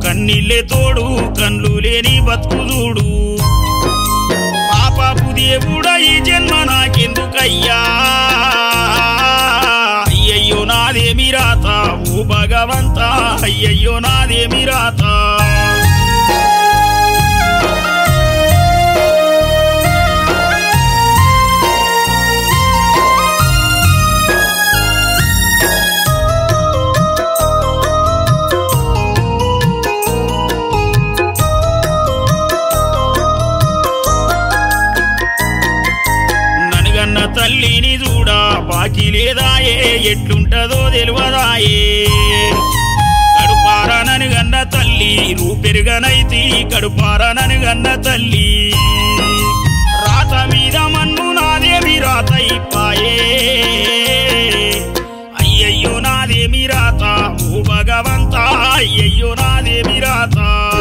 కన్నీళ్ళే తోడు కన్లు లేని బతుకు చూడు పాపపు దేవుడా ఈ జన్మ నాకెందుకయ్యా అయ్యయ్యో నాదేమి రాత ఓ భగవంత అయ్యయ్యో నాదేమి రాత ననుగన్న తల్లిని చూడా బాకీ లేదాయే ఎట్లుంటదో తెలియదాయే కడుపార ననుగన్న తల్లి రూపెరుగనైతి కడుపార ననుగన్న తల్లి రాత మీద మన్ను నాదేమి రాత ఇప్పాయే అయ్యయ్యో నాదేమి రాత ఓ భగవంత అయ్యయ్యో నాదేమి రాత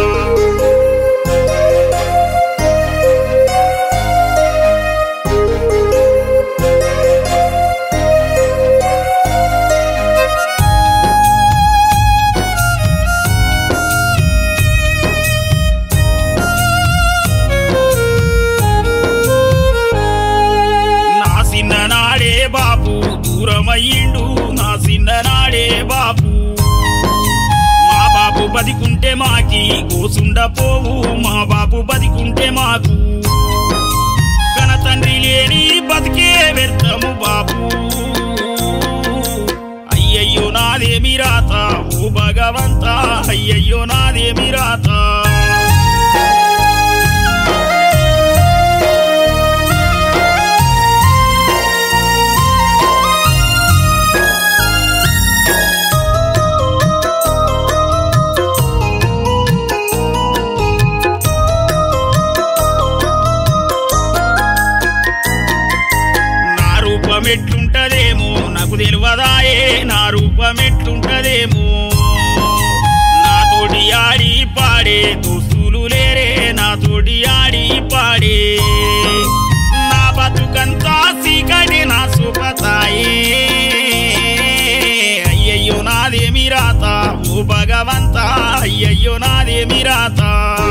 నా చిన్ననాడే బాపు దూరమయ్యిండు నా చిన్ననాడే బాపు మా బాపు బతికుంటే మాకి గోసుండ పోవు మా బాపు బతికుంటే మాకు కన తండ్రి లేని బతికే వ్యర్థము బాపు అయ్యయ్యో నాదేమి రాత ఓ భగవంత అయ్యయ్యో నాదేమి రాత నా రూపం ఎట్లుంటదేమో నాకు తెలియదాయే నా రూపం ఎట్లుంటదేమో నాతోటి ఆడి పాడే దోస్తులు లేరే నాతోటి ఆడి పాడే నా బతుకంతా సీకటి నా సుపతాయే అయ్యయ్యో నాదేమి రాత ఓ భగవంత అయ్యయ్యో నాదేమి రాత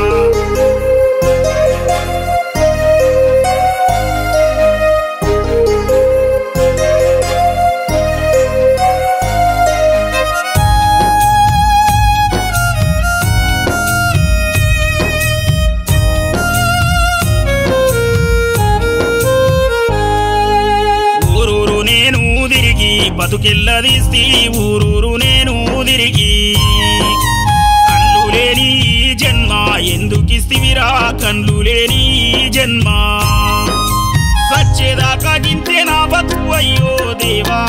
ఊరూరు నేను తిరిగి బతుకెల్లదీస్తి ఊరూరు నేను తిరిగి కళ్ళు లేని ఈ జన్మ ఎందుకిస్తివిరా కళ్ళు లేని ఈ జన్మ సచ్చేదాకా గింతే నా బతుకు అయ్యో దేవా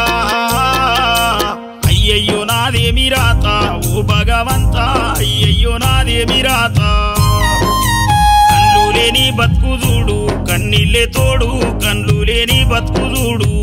అయ్యయ్యో నాదేమి రాత ఓ భగవంత అయ్యయ్యో నాదేమి రాత కళ్ళు లేని బతుకు చూడు కన్నీళ్ళే తోడు కళ్ళు లేని బతుకు చూడు